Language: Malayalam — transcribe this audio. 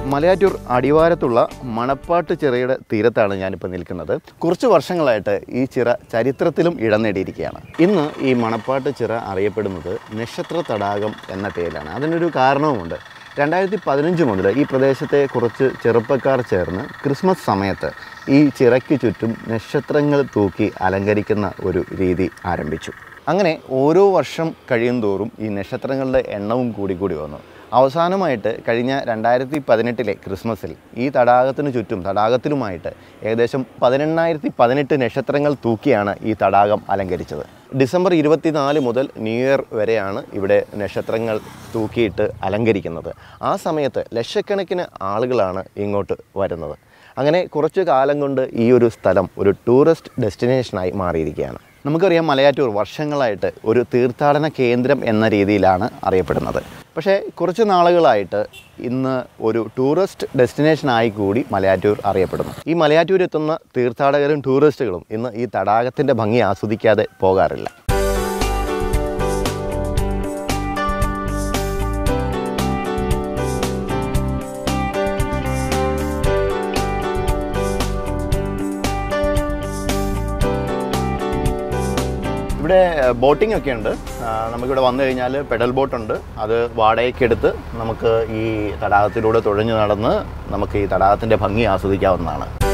മലയാറ്റൂർ അടിവാരത്തുള്ള മണപ്പാട്ട് ചിറയുടെ തീരത്താണ് ഞാനിപ്പോൾ നിൽക്കുന്നത് കുറച്ച് വർഷങ്ങളായിട്ട് ഈ ചിറ ചരിത്രത്തിലും ഇടം നേടിയിരിക്കുകയാണ് ഇന്ന് ഈ മണപ്പാട്ട് ചിറ അറിയപ്പെടുന്നത് നക്ഷത്ര തടാകം എന്ന പേരിലാണ് അതിനൊരു കാരണവുമുണ്ട് രണ്ടായിരത്തി പതിനഞ്ച് മുതൽ ഈ പ്രദേശത്തെ കുറച്ച് ചെറുപ്പക്കാർ ചേർന്ന് ക്രിസ്മസ് സമയത്ത് ഈ ചിറയ്ക്ക് ചുറ്റും നക്ഷത്രങ്ങൾ തൂക്കി അലങ്കരിക്കുന്ന ഒരു രീതി ആരംഭിച്ചു അങ്ങനെ ഓരോ വർഷം കഴിയുന്തോറും ഈ നക്ഷത്രങ്ങളുടെ എണ്ണവും കൂടി കൂടി വന്നു അവസാനമായിട്ട് കഴിഞ്ഞ രണ്ടായിരത്തി പതിനെട്ടിലെ ക്രിസ്മസിൽ ഈ തടാകത്തിന് ചുറ്റും തടാകത്തിലുമായിട്ട് ഏകദേശം പതിനെണ്ണായിരത്തി പതിനെട്ട് നക്ഷത്രങ്ങൾ തൂക്കിയാണ് ഈ തടാകം അലങ്കരിച്ചത് ഡിസംബർ ഇരുപത്തിനാല് മുതൽ ന്യൂ ഇയർ വരെയാണ് ഇവിടെ നക്ഷത്രങ്ങൾ തൂക്കിയിട്ട് അലങ്കരിക്കുന്നത് ആ സമയത്ത് ലക്ഷക്കണക്കിന് ആളുകളാണ് ഇങ്ങോട്ട് വരുന്നത് അങ്ങനെ കുറച്ചു കാലം കൊണ്ട് ഈ ഒരു സ്ഥലം ഒരു ടൂറിസ്റ്റ് ഡെസ്റ്റിനേഷനായി മാറിയിരിക്കുകയാണ് നമുക്കറിയാം മലയാറ്റൂർ വർഷങ്ങളായിട്ട് ഒരു തീർത്ഥാടന കേന്ദ്രം എന്ന രീതിയിലാണ് അറിയപ്പെടുന്നത് പക്ഷേ കുറച്ച് നാളുകളായിട്ട് ഇന്ന് ഒരു ടൂറിസ്റ്റ് ഡെസ്റ്റിനേഷനായി കൂടി മലയാറ്റൂർ അറിയപ്പെടുന്നു ഈ മലയാറ്റൂർ എത്തുന്ന തീർത്ഥാടകരും ടൂറിസ്റ്റുകളും ഇന്ന് ഈ തടാകത്തിൻ്റെ ഭംഗി ആസ്വദിക്കാതെ പോകാറില്ല ഇവിടെ ബോട്ടിംഗ് ഒക്കെ ഉണ്ട് ആ, നമുക്കിവിടെ വന്നു കഴിഞ്ഞാൽ പെഡൽ ബോട്ടുണ്ട് അത് വാടകയ്ക്കെടുത്ത് നമുക്ക് ഈ തടാകത്തിലൂടെ തുഴഞ്ഞു നടന്ന് നമുക്ക് ഈ തടാകത്തിൻ്റെ ഭംഗി ആസ്വദിക്കാവുന്നതാണ്